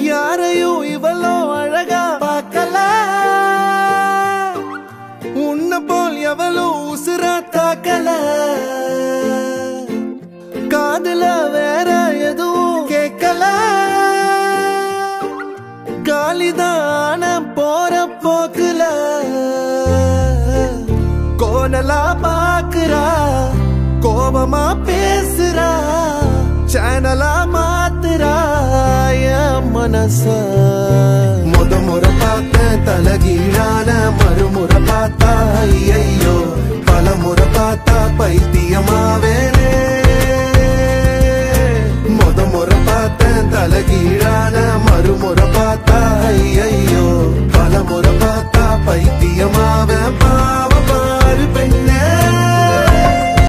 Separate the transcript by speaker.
Speaker 1: யாரையும் இவளோ அழகா பார்க்கல உன்னை போல் எவளும் உசுரா தாக்கல காதுல வேற எதுவும் கேட்கல காலிதான போற போக்குல கோணலா பாக்குறா கோபமா பேசுறா சேனலா மாத்துறா என் மனச முத முறை பார்த்த தலகீழான மறுமுறை பார்த்தா ஐயோ பல முறை பார்த்தா பைத்தியமாவேனே